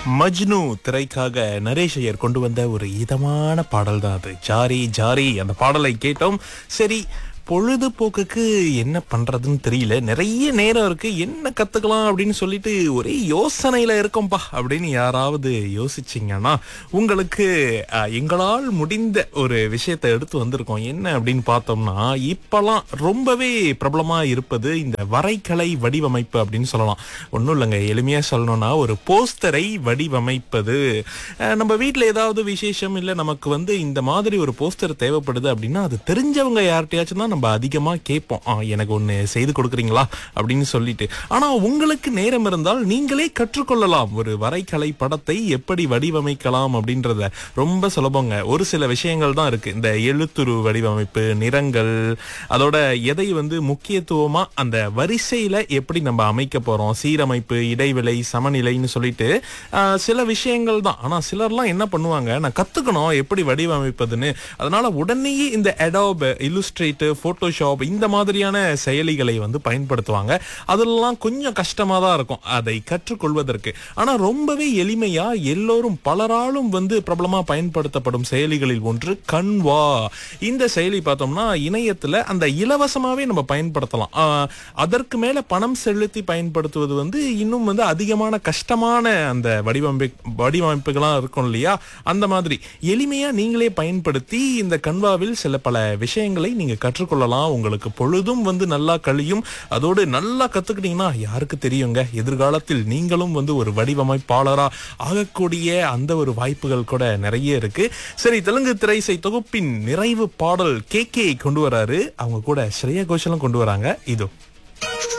மஜ்னு திரைக்காக நரேஷ் ஐயர் கொண்டு வந்த ஒரு இதமான பாடல் தான் அது ஜாரி ஜாரி அந்த பாடலை கேட்டோம் சரி பொழுதுபோக்குக்கு என்ன பண்றதுன்னு தெரியல நிறைய நேரம் இருக்கு என்ன கத்துக்கலாம் அப்படின்னு சொல்லிட்டு ஒரே யோசனையில இருக்கோம்பா அப்படின்னு யாராவது யோசிச்சீங்கன்னா உங்களுக்கு அஹ், எங்களால் முடிந்த ஒரு விஷயத்தை எடுத்து வந்திருக்கோம் என்ன அப்படின்னு பார்த்தோம்னா இப்பெல்லாம் ரொம்பவே பிரபலமா இருப்பது இந்த வரைகலை வடிவமைப்பு அப்படின்னு சொல்லலாம் ஒன்றும் இல்லைங்க எளிமையா சொல்லணும்னா ஒரு போஸ்டரை வடிவமைப்பது அஹ், நம்ம வீட்டில் ஏதாவது விசேஷம் இல்லை நமக்கு வந்து இந்த மாதிரி ஒரு போஸ்டர் தேவைப்படுது அப்படின்னா அது தெரிஞ்சவங்க யார்கிட்டயாச்சும் தான் நம்ம அதிகமா கேட்போம் "ஆ, எனக்கு ஒன்று செய்து கொடுக்குறீங்களா அப்படின்னு சொல்லிட்டு ஆனா உங்களுக்கு நேரம் இருந்தால் நீங்களே கற்றுக்கொள்ளலாம் ஒரு வரைகலை படத்தை எப்படி வடிவமைக்கலாம் அப்படின்றத ரொம்ப சுலபங்க ஒரு சில விஷயங்கள் தான் இருக்கு இந்த எழுத்துரு வடிவமைப்பு நிறங்கள் அதோட எதை வந்து முக்கியத்துவமா அந்த வரிசையில எப்படி நம்ம அமைக்க போறோம் சீரமைப்பு இடைவெளி சமநிலைன்னு சொல்லிட்டு ஆஹ், சில விஷயங்கள் தான் ஆனா சிலர்லாம் என்ன பண்ணுவாங்க நான் கத்துக்கணும் எப்படி வடிவமைப்பதுன்னு அதனால உடனேயே இந்த அடாப் இல்லுஸ்ட்ரேட்டர் போட்டோஷாப் இந்த மாதிரியான செயலிகளை வந்து பயன்படுத்துவாங்க அதெல்லாம் கொஞ்சம் கஷ்டமா தான் இருக்கும் அதை கற்றுக்கொள்வதற்கு ஆனா ரொம்பவே எளிமையா எல்லோரும் பலராலும் வந்து பிரபலமா பயன்படுத்தப்படும் செயலிகளில் ஒன்று கன்வா இந்த செயலி பார்த்தோம்னா இணையத்துல அந்த இலவசமாவே நம்ம பயன்படுத்தலாம் ஆஹ், அதற்கு மேல பணம் செலுத்தி பயன்படுத்துவது வந்து இன்னும் வந்து அதிகமான கஷ்டமான அந்த வடிவமைப்பு வடிவமைப்புகளா இருக்கும் இல்லையா அந்த மாதிரி எளிமையா நீங்களே பயன்படுத்தி இந்த கன்வாவில் சில பல விஷயங்களை நீங்க கற்றுக்கொள்ளலாம் உங்களுக்கு பொழுதும் வந்து நல்லா கழியும் அதோடு நல்லா கத்துக்கிட்டீங்கன்னா யாருக்கு தெரியுங்க எதிர்காலத்தில் நீங்களும் வந்து ஒரு வடிவமைப்பாளரா ஆகக்கூடிய அந்த ஒரு வாய்ப்புகள் கூட நிறைய இருக்கு சரி தெலுங்கு திரைசை தொகுப்பின் நிறைவு பாடல் கே கே கொண்டு வராரு அவங்க கூட ஸ்ரேயா கோஷலும் கொண்டு வராங்க இதோ